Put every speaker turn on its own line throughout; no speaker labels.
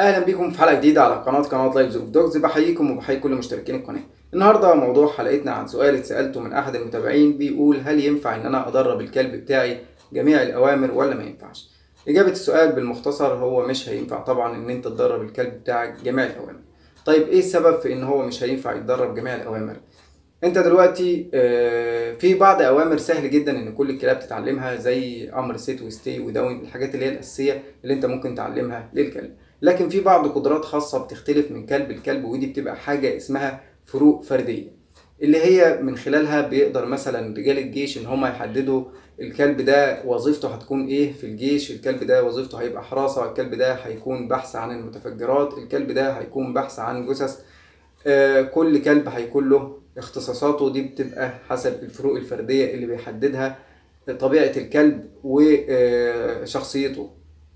اهلا بيكم في حلقه جديده على قناه قناه لايفز اوف دوجز بحييكم وبحيي كل مشتركين القناه النهارده موضوع حلقتنا عن سؤال اتسالته من احد المتابعين بيقول هل ينفع ان انا ادرب الكلب بتاعي جميع الاوامر ولا ما ينفعش اجابه السؤال بالمختصر هو مش هينفع طبعا ان انت تدرب الكلب بتاعك جميع الاوامر طيب ايه السبب في ان هو مش هينفع يتدرب جميع الاوامر انت دلوقتي آه، في بعض اوامر سهل جدا ان كل الكلاب تتعلمها زي امر سيت وستي وداون الحاجات اللي هي الاساسيه اللي انت ممكن تعلمها للكلب لكن في بعض قدرات خاصه بتختلف من كلب لكلب ودي بتبقى حاجه اسمها فروق فرديه اللي هي من خلالها بيقدر مثلا رجال الجيش ان هم يحددوا الكلب ده وظيفته هتكون ايه في الجيش الكلب ده وظيفته هيبقى حراسه الكلب ده هيكون بحث عن المتفجرات الكلب ده هيكون بحث عن جثث آه، كل كلب هيكون له اختصاصاته دي بتبقى حسب الفروق الفردية اللي بيحددها طبيعة الكلب وشخصيته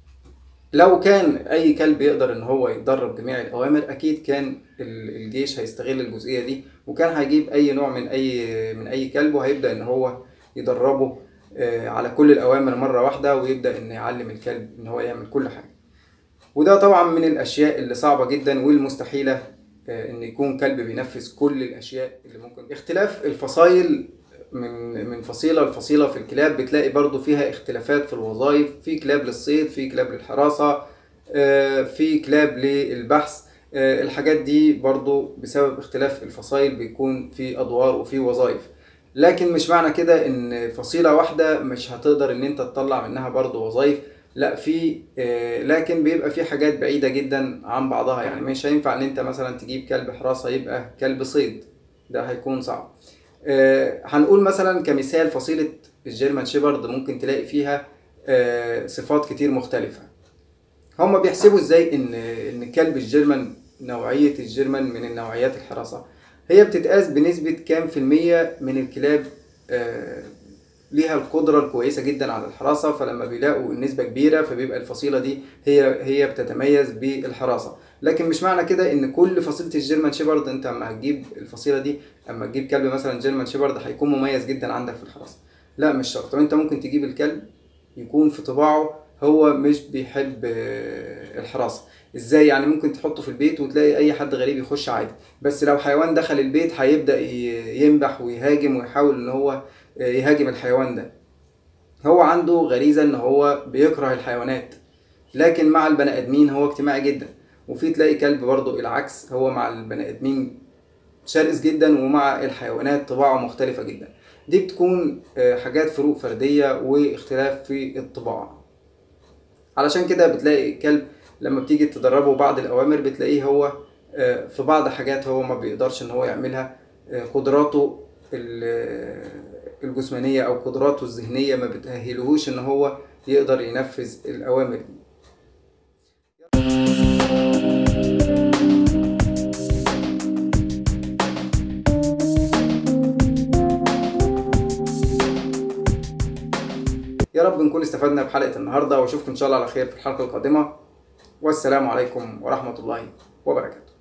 لو كان اي كلب يقدر ان هو يتدرب جميع الاوامر اكيد كان ال- الجيش هيستغل الجزئيه دي وكان هيجيب اي نوع من اي من اي كلب وهيبدا ان هو يدربه آه، على كل الاوامر مره واحده ويبدا ان يعلم الكلب ان هو يعمل كل حاجه وده طبعا من الاشياء اللي صعبه جدا والمستحيله آه، ان يكون كلب بينفذ كل الاشياء اللي ممكن اختلاف الفصائل من من فصيله لفصيله في الكلاب بتلاقي برضو فيها اختلافات في الوظائف في كلاب للصيد في كلاب للحراسه آه، في كلاب للبحث آه، الحاجات دي برضو بسبب اختلاف الفصائل بيكون في ادوار وفي وظائف لكن مش معنى كده ان فصيله واحده مش هتقدر ان انت تطلع منها برضو وظائف لا في آه، لكن بيبقى في حاجات بعيده جدا عن بعضها يعني مش هينفع ان انت مثلا تجيب كلب حراسه يبقى كلب صيد ده هيكون صعب آه، هنقول مثلا كمثال فصيله الجيرمان شيبرد ممكن تلاقي فيها آه، صفات كتير مختلفه هما بيحسبوا ازاي ان ان كلب الجيرمان نوعيه الجيرمان من النوعيات الحراسه هي بتتقاس بنسبه كام في الميه من الكلاب آه، ليها القدرة الكويسة جدا على الحراسة فلما بيلاقوا النسبة كبيرة فبيبقى الفصيلة دي هي هي بتتميز بالحراسة لكن مش معنى كده ان كل فصيلة الجيرمان شيبرد انت اما هتجيب الفصيلة دي اما تجيب كلب مثلا جيرمان شيبرد هيكون مميز جدا عندك في الحراسة لا مش شرط وانت ممكن تجيب الكلب يكون في طباعه هو مش بيحب آه، الحراسة ازاي يعني ممكن تحطه في البيت وتلاقي اي حد غريب يخش عادي بس لو حيوان دخل البيت هيبدأ ي- ينبح ويهاجم ويحاول ان هو آه، يهاجم الحيوان ده هو عنده غريزة ان هو بيكره الحيوانات لكن مع البني ادمين هو اجتماعي جدا وفي تلاقي كلب برضه العكس هو مع البني ادمين شرس جدا ومع الحيوانات طباعه مختلفة جدا دي بتكون آه، حاجات فروق فردية واختلاف في الطباع علشان كده بتلاقي الكلب لما بتيجي تدربه بعض الأوامر بتلاقيه هو آه، في بعض حاجات هو ما بيقدرش إن هو يعملها آه، قدراته ال- الجسمانية أو قدراته الذهنية ما بتأهلهوش إن هو يقدر ينفذ الأوامر دي يا رب نكون استفدنا بحلقة النهاردة واشوفكم ان شاء الله على خير في الحلقة القادمة والسلام عليكم ورحمة الله وبركاته